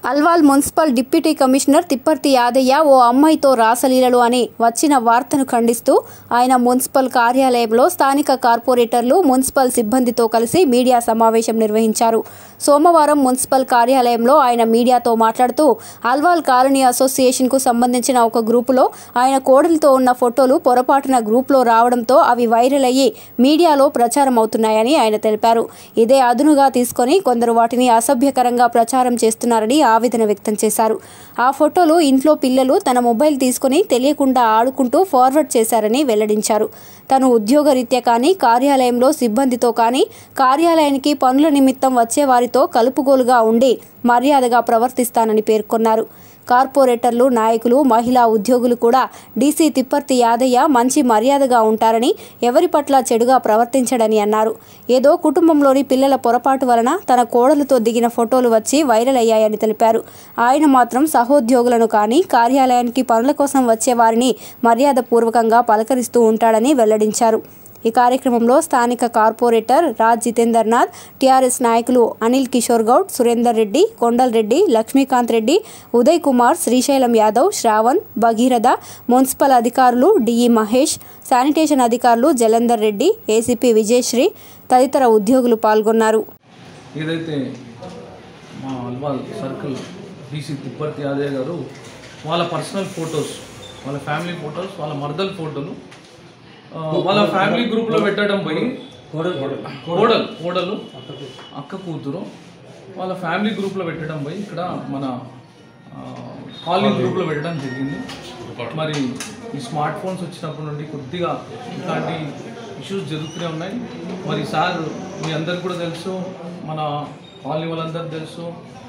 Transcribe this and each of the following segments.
Alwal municipal deputy commissioner Tipparthi Yadaiah ఓ అమ్మాయితో రాసలీలలు అని వచ్చిన వార్తను ఖండిస్తూ ఆయన మున్సిపల్ కార్యాలయంలో స్థానిక కార్పొరేటర్లు మున్సిపల్ సిబ్బందితో కలిసి మీడియా సమావేశం నిర్వహించారు సోమవారం మున్సిపల్ కార్యాలయంలో ఆయన మీడియాతో మాట్లాడుతూ అల్వాల్ కాలనీ అసోసియేషన్కు సంబంధించిన ఒక గ్రూపులో ఆయన కోడలితో ఉన్న ఫోటోలు పొరపాటున గ్రూప్లో రావడంతో అవి వైరల్ అయ్యి మీడియాలో ప్రచారం అవుతున్నాయని ఆయన తెలిపారు ఇదే అదునుగా తీసుకొని కొందరు వాటిని అసభ్యకరంగా ప్రచారం చేస్తున్నారని ఆవేదన వ్యక్తం చేశారు ఆ ఫోటోలు ఇంట్లో పిల్లలు తన మొబైల్ తీసుకుని తెలియకుండా ఆడుకుంటూ ఫార్వర్డ్ చేశారని వెల్లడించారు తను ఉద్యోగరీత్యా కానీ కార్యాలయంలో సిబ్బందితో కానీ కార్యాలయానికి పనుల నిమిత్తం వచ్చే వారితో కలుపుగోలుగా ఉండి మర్యాదగా ప్రవర్తిస్తానని పేర్కొన్నారు కార్పొరేటర్లు నాయకులు మహిళా ఉద్యోగులు కూడా డీసీ తిప్పర్తి యాదయ్య మంచి మర్యాదగా ఉంటారని ఎవరి పట్ల చెడుగా ప్రవర్తించడని అన్నారు ఏదో కుటుంబంలోని పిల్లల పొరపాటు వలన తన కోడలతో దిగిన ఫోటోలు వచ్చి వైరల్ అయ్యాయని తెలిపారు ఆయన మాత్రం సహోద్యోగులను కానీ కార్యాలయానికి పనుల కోసం వచ్చే వారిని మర్యాదపూర్వకంగా పలకరిస్తూ ఉంటాడని వెల్లడించారు ఈ కార్యక్రమంలో స్థానిక కార్పొరేటర్ రాజ్ జితేందర్ నాథ్ టీఆర్ఎస్ నాయకులు అనిల్ కిషోర్ గౌడ్ సురేందర్ రెడ్డి కొండల్ రెడ్డి లక్ష్మీకాంత్ రెడ్డి ఉదయ్ కుమార్ శ్రీశైలం యాదవ్ శ్రావణ్ భగీరథ మున్సిపల్ అధికారులు డిఈ మహేష్ శానిటేషన్ అధికారులు జలందర్ రెడ్డి ఏసీపీ విజయశ్రీ తదితర ఉద్యోగులు పాల్గొన్నారు ఏదైతే మా అల్వాల్ సర్కిల్ బీసీ తిప్పర్తి యాదయ్య గారు వాళ్ళ పర్సనల్ ఫొటోస్ వాళ్ళ ఫ్యామిలీ ఫొటోస్ వాళ్ళ మరదల ఫోటోలు ఆ, వాళ్ళ ఫ్యామిలీ గ్రూప్లో పెట్టడం పోయి కోడలు కోడలు అక్క కూతురు వాళ్ళ ఫ్యామిలీ గ్రూప్లో పెట్టడం పోయి ఇక్కడ మన కాలనీ గ్రూప్లో పెట్టడం జరిగింది మరి ఈ స్మార్ట్ ఫోన్స్ వచ్చినప్పటి నుండి కొద్దిగా ఇట్లాంటి ఇష్యూస్ జరుగుతూనే ఉన్నాయి మరి సార్ మీ అందరికి కూడా తెలుసు మన కాలనీ వాళ్ళందరూ తెలుసు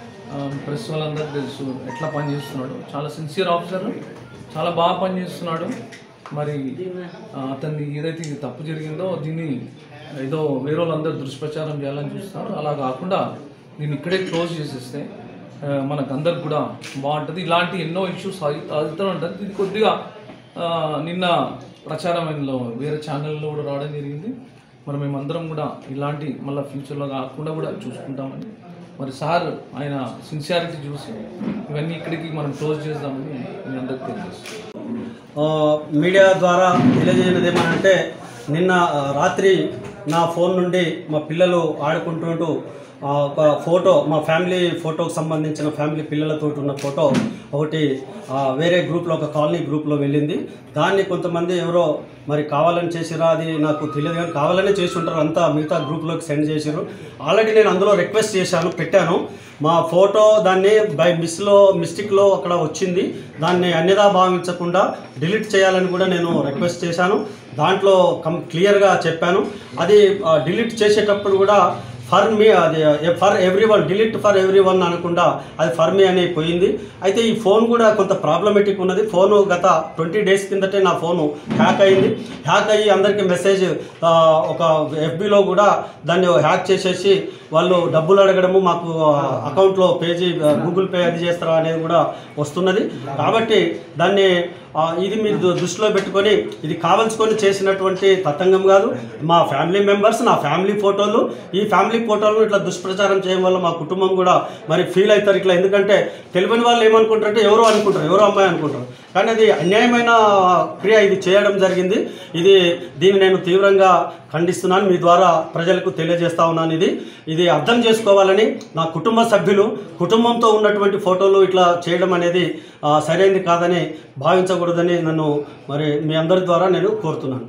ప్రెస్ వాళ్ళందరూ తెలుసు ఎట్లా పనిచేస్తున్నాడు చాలా సిన్సియర్ ఆఫీసర్ చాలా బాగా పనిచేస్తున్నాడు మరి ఆ, అతన్ని ఏదైతే ఇది తప్పు జరిగిందో దీన్ని ఏదో వేరే వాళ్ళందరూ దుష్ప్రచారం చేయాలని చూస్తున్నారు అలా కాకుండా దీన్ని ఇక్కడే క్లోజ్ చేసేస్తే ఆ, మనకు అందరికి కూడా బాగుంటుంది ఇలాంటి ఎన్నో ఇష్యూస్ అవుతూ ఉంటుంది ఇది కొద్దిగా ఆ, నిన్న ప్రచారమైనలో వేరే ఛానల్లో కూడా రావడం జరిగింది మరి మేమందరం కూడా ఇలాంటి మళ్ళీ ఫ్యూచర్లో కాకుండా కూడా చూసుకుంటామని మరి సార్ ఆయన సిన్సియారిటీ చూసి ఇవన్నీ ఇక్కడికి మనం క్లోజ్ చేద్దామని మీ అందరికి తెలియజేస్తాం ఆ, మీడియా ద్వారా తెలియజేయనిది ఏమనంటే నిన్న ఆ, రాత్రి నా ఫోన్ నుండి మా పిల్లలు ఆడుకుంటుంటూ ఆ, ఒక ఫోటో మా ఫ్యామిలీ ఫోటోకి సంబంధించిన ఫ్యామిలీ పిల్లలతో ఉన్న ఫోటో ఒకటి ఆ, వేరే గ్రూప్లో ఒక కాలనీ గ్రూప్లో వెళ్ళింది దాన్ని కొంతమంది ఎవరో మరి కావాలని చేసిరా అది నాకు తెలియదు కానీ కావాలనే చేసి ఉంటారు అంతా మిగతా గ్రూప్లోకి సెండ్ చేసిర్రు ఆల్రెడీ నేను అందులో రిక్వెస్ట్ చేశాను పెట్టాను మా ఫోటో దాన్ని బై మిస్లో మిస్టేక్లో అక్కడ వచ్చింది దాన్ని అన్యదా భావించకుండా డిలీట్ చేయాలని కూడా నేను రిక్వెస్ట్ చేశాను దాంట్లో కం క్లియర్గా చెప్పాను అది డిలీట్ చేసేటప్పుడు కూడా ఫర్ మీ అది for everyone delete for everyone అనకుండా అది ఫర్ మీ అని పోయింది అయితే ఈ ఫోన్ కూడా కొంత ప్రాబ్లమేటిక్ ఉన్నది ఫోను గత ట్వంటీ డేస్ కిందటే నా ఫోను హ్యాక్ అయింది హ్యాక్ అయ్యి అందరికీ మెసేజ్ ఆ, ఒక ఎఫ్బిలో కూడా దాన్ని హ్యాక్ చేసేసి వాళ్ళు డబ్బులు అడగడము మాకు అకౌంట్లో పేజీ గూగుల్ పే అది చేస్తారా అనేది కూడా వస్తున్నది కాబట్టి దాన్ని ఆ, ఇది మీరు దు- దృష్టిలో పెట్టుకొని ఇది కావలసుకొని చేసినటువంటి తతంగం కాదు మా ఫ్యామిలీ మెంబర్స్ నా ఫ్యామిలీ ఫోటోలు ఈ ఫ్యామిలీ ఫోటోలను ఇట్లా దుష్ప్రచారం చేయడం వల్ల మా కుటుంబం కూడా మరి ఫీల్ అవుతారు ఇట్లా ఎందుకంటే తెలియని వాళ్ళు ఏమనుకుంటారంటే ఎవరో అనుకుంటారు ఎవరో అమ్మాయి అనుకుంటారు కానీ అది అన్యాయమైన క్రియ ఇది చేయడం జరిగింది ఇది దీన్ని నేను తీవ్రంగా ఖండిస్తున్నాను మీ ద్వారా ప్రజలకు తెలియజేస్తా ఉన్నాను ఇది ఇది అర్థం చేసుకోవాలని నా కుటుంబ సభ్యులు కుటుంబంతో ఉన్నటువంటి ఫోటోలు ఇట్లా చేయడం అనేది ఆ, సరైనది కాదని భావించకూడదని నన్ను మరి మీ అందరి ద్వారా నేను కోరుతున్నాను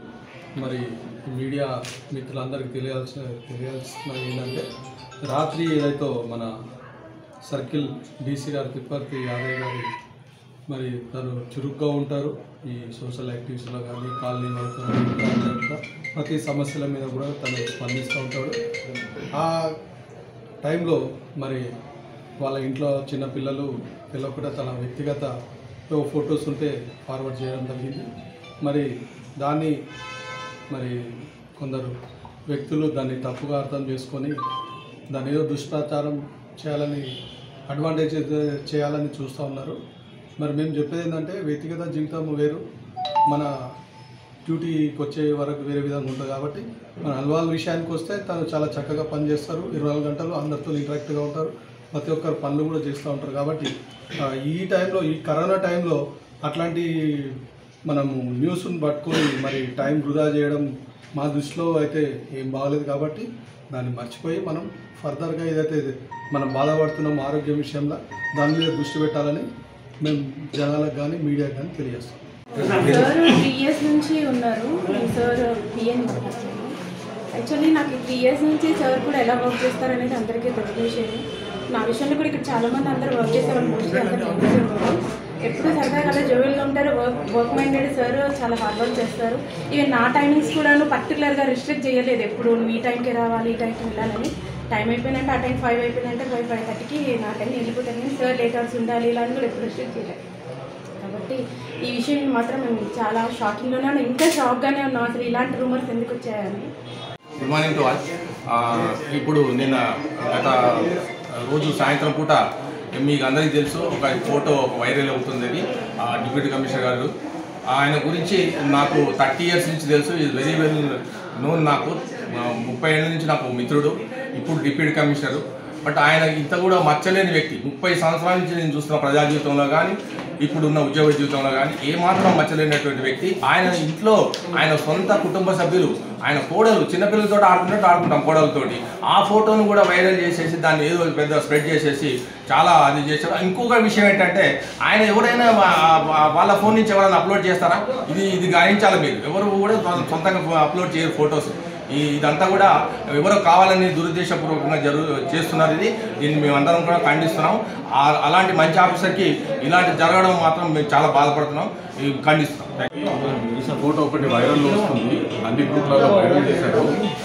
మరి మీడియా మిత్రులందరికీ తెలియాల్సిన తెలియాల్సిన ఏంటంటే రాత్రి ఏదైతే మన సర్కిల్ డీసీ గారు తిప్పర్తి యాదయ్య గారు మరి తను చురుగ్గా ఉంటారు ఈ సోషల్ యాక్టివిటీస్లో కానీ కాలనీ వాళ్ళతో కానీ ఇంకా అన్నిట్లో ప్రతి సమస్యల మీద కూడా తను స్పందిస్తూ ఉంటాడు ఆ టైంలో మరి వాళ్ళ ఇంట్లో చిన్న పిల్లలు తెలియకుండా తన వ్యక్తిగత ఏవో ఫొటోస్ ఉంటే ఫార్వర్డ్ చేయడం జరిగింది మరి దాన్ని మరి కొందరు వ్యక్తులు దాన్ని తప్పుగా అర్థం చేసుకొని దాన్ని ఏదో దుష్ప్రచారం చేయాలని అడ్వాంటేజ్ చేయాలని చూస్తూ ఉన్నారు మరి మేము చెప్పేది ఏంటంటే వ్యక్తిగత జీవితం వేరు మన డ్యూటీకి వచ్చే వరకు వేరే విధంగా ఉంటుంది కాబట్టి మన అల్వాల్ విషయానికి వస్తే తను చాలా చక్కగా పనిచేస్తారు ఇరవై నాలుగు గంటలు అందరితో ఇంటరాక్ట్గా ఉంటారు ప్రతి ఒక్కరు పనులు కూడా చేస్తూ ఉంటారు కాబట్టి ఆ, ఈ టైంలో ఈ కరోనా టైంలో అట్లాంటి మనము న్యూస్ని పట్టుకొని మరి టైం వృధా చేయడం మా దృష్టిలో అయితే ఏం బాగలేదు కాబట్టి దాన్ని మర్చిపోయి మనం ఫర్దర్గా ఏదైతే మనం బాధపడుతున్నాం ఆరోగ్యం విషయంలో దాని మీద దృష్టి పెట్టాలని మేము జనాలకు కానీ మీడియాకి కానీ తెలియజేస్తాం సార్ త్రీ ఇయర్స్ నుంచి ఉన్నారు నేను సార్ పిఎన్ యాక్చువల్లీ నాకు త్రీ ఇయర్స్ నుంచి సార్ కూడా ఎలా వర్క్ చేస్తారనేది అందరికీ తెలిసిన విషయం నా విషయంలో కూడా ఇక్కడ చాలా మంది అందరూ వర్క్ చేసేవాళ్ళు మోస్ట్లీ అందరూ తెలిసి ఉంటారు ఎప్పుడు సరదాగా అలా జోవెల్గా ఉంటారు వర్క్ వర్క్ మైండెడ్ సార్ చాలా హార్డ్ వర్క్ చేస్తారు ఈవెన్ నా టైమింగ్స్ కూడా పర్టికులర్గా రిస్ట్రిక్ట్ చేయలేదు ఎప్పుడు నువ్వు ఈ టైంకి రావాలి ఈ టైంకి వెళ్ళాలని టైం అయిపోయిందంటే ఆ టైం ఫైవ్ అయిపోయిందంటే ఫైవ్ ఫైవ్ థర్టీకి నా టైం వెళ్ళిపోతాను కానీ సార్ లేట్ అవర్స్ ఉండాలి ఇలా అని కూడా ఎప్పుడు రిస్ట్రిక్ట్ చేయలేదు కాబట్టి ఈ విషయం మాత్రం మేము చాలా షాకింగ్లోనే ఉన్నాం ఇంకా షాక్గానే ఉన్నాం అసలు ఇలాంటి రూమర్స్ ఎందుకు వచ్చాయని గుడ్ మార్నింగ్ టు ఆల్ ఆ, ఇప్పుడు నిన్న గత రోజు సాయంత్రం పూట మీకు అందరికీ తెలుసు ఒక ఫోటో వైరల్ అవుతుంది అది ఆ, డిప్యూటీ కమిషనర్ గారు ఆయన గురించి నాకు థర్టీ ఇయర్స్ నుంచి తెలుసు ఇది వెరీ వెల్ నోన్ నాకు ఆ, ముప్పై ఏళ్ళ నుంచి నాకు మిత్రుడు ఇప్పుడు డిప్యూటీ కమిషనర్ బట్ ఆయన ఇంత కూడా మచ్చలేని వ్యక్తి ముప్పై సంవత్సరాల నుంచి నేను చూస్తున్న ప్రజా జీవితంలో కానీ ఇప్పుడున్న ఉద్యోగ జీవితంలో కానీ ఏమాత్రం మచ్చలేనటువంటి వ్యక్తి ఆయన ఇంట్లో ఆయన సొంత కుటుంబ సభ్యులు ఆయన కోడలు చిన్నపిల్లలతో ఆడుకున్నట్టు ఆడుకుంటాం కోడలతోటి ఆ ఫోటోను కూడా వైరల్ చేసేసి దాన్ని ఏదో పెద్ద స్ప్రెడ్ చేసేసి చాలా అది చేశారు ఇంకొక విషయం ఏంటంటే ఆయన ఎవరైనా వా- వా- వాళ్ళ ఫోన్ నుంచి ఎవరైనా అప్లోడ్ చేస్తారా ఇది ఇది గ్రహించాలి మీరు ఎవరు కూడా సొంతంగా అప్లోడ్ చేయరు ఫొటోస్ ఈ ఇదంతా కూడా ఎవరో కావాలని దురుద్దేశపూర్వకంగా జరుగు చేస్తున్నారు ఇది దీన్ని మేమందరం కూడా ఖండిస్తున్నాం ఆ- అలాంటి మంచి ఆఫీసర్కి ఇలాంటి జరగడం మాత్రం మేము చాలా బాధపడుతున్నాం ఇది ఖండిస్తున్నాం ఈ ఫోటో ఒకటి వైరల్ వస్తుంది అన్ని గ్రూప్లలో వైరల్ చేశారు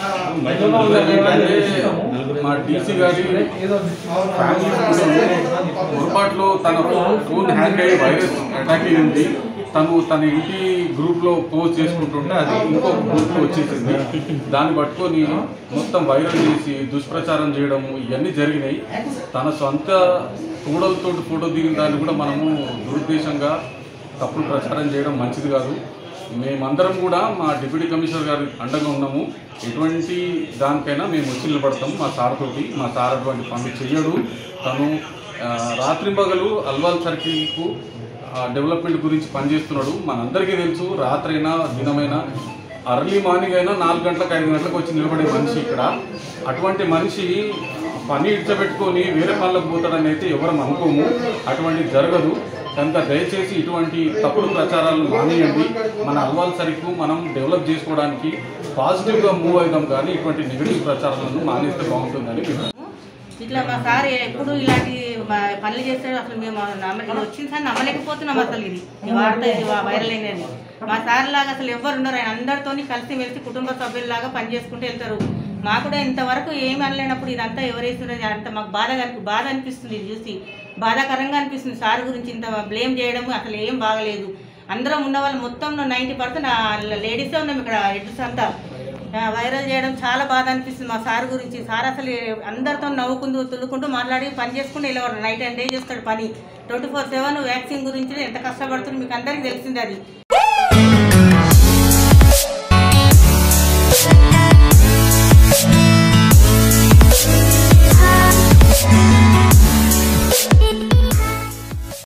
ఏంటంటే మా డీసీ గారి ఫ్యామిలీ ఫోటోలు పొరపాట్లో తన ఫోన్ హ్యాంగ్ అయ్యి వైరస్ అటాక్ అయ్యి ఉంది తను తన ఇంటి గ్రూప్లో పోస్ట్ చేసుకుంటుంటే అది ఇంకో గ్రూప్లో వచ్చేసింది దాన్ని పట్టుకొని మొత్తం వైరల్ చేసి దుష్ప్రచారం చేయడం ఇవన్నీ జరిగినాయి తన సొంత కూడలతో ఫోటో దిగిన దాన్ని కూడా మనము దురుద్దేశంగా తప్పుడు ప్రచారం చేయడం మంచిది కాదు మేమందరం కూడా మా డిప్యూటీ కమిషనర్ గారి అండగా ఉన్నాము ఎటువంటి దానికైనా మేము వచ్చి నిలబడతాం మా సార్ తోటి మా సార్ అటువంటి పనులు చెయ్యడు తను ఆ, రాత్రింబగలు అల్వాల్ సర్కిల్కు ఆ, డెవలప్మెంట్ గురించి పనిచేస్తున్నాడు మనందరికీ తెలుసు రాత్రైనా దినమైనా అర్లీ మార్నింగ్ అయినా నాలుగు గంటలకు ఐదు గంటలకు వచ్చి నిలబడే మనిషి ఇక్కడ అటువంటి మనిషి పని ఇడ్చబెట్టుకొని వేరే పనులకు పోతాడని అయితే ఎవరం అనుకోము అటువంటి జరగదు కనుక దయచేసి ఇటువంటి తప్పుడు ప్రచారాలను మానేయండి మన అల్వాల్ సరికు మనం డెవలప్ చేసుకోవడానికి పాజిటివ్గా మూవ్ అవుదాం కానీ ఇటువంటి నెగిటివ్ ప్రచారాలను మానేస్తే బాగుంటుందని మేము ఇట్లా మా సార్ ఎప్పుడు ఇలాంటి మా పనులు చేస్తాడు అసలు మేము నమ్మ ఇది వచ్చింది సార్ నమ్మలేకపోతున్నాం అసలు ఇది ఈ వార్త ఇది వా- వైరల్ అయినది మా సార్ లాగా అసలు ఎవరు ఉండరు ఆయన అందరితోని కలిసి మెలిసి కుటుంబ సభ్యుల్లాగా పనిచేసుకుంటూ వెళ్తారు మాకు కూడా ఇంతవరకు ఏమి అనలేనప్పుడు ఇదంతా ఎవరేస్తున్నది అంత మాకు బాధ కనిపి బాధ అనిపిస్తుంది ఇది చూసి బాధాకరంగా అనిపిస్తుంది సార్ గురించి ఇంత బ్లేమ్ చేయడం అసలు ఏం బాగలేదు అందరం ఉన్న వాళ్ళు మొత్తం నైంటీ పర్సెంట్ లేడీసే ఉన్నాం ఇక్కడ హెడ్స్ అంతా ఆ, వైరల్ చేయడం చాలా బాధ అనిపిస్తుంది మా సార్ గురించి సార్ అసలు అందరితో నవ్వుకుంటూ తుల్లుకుంటూ మాట్లాడి పని చేసుకుంటూ వెళ్ళేవారు నైట్ అండ్ డే చేస్తాడు పని ట్వంటీ ఫోర్ సెవెన్ వ్యాక్సిన్ గురించి ఎంత కష్టపడుతుందో మీకు అందరికీ తెలిసింది అది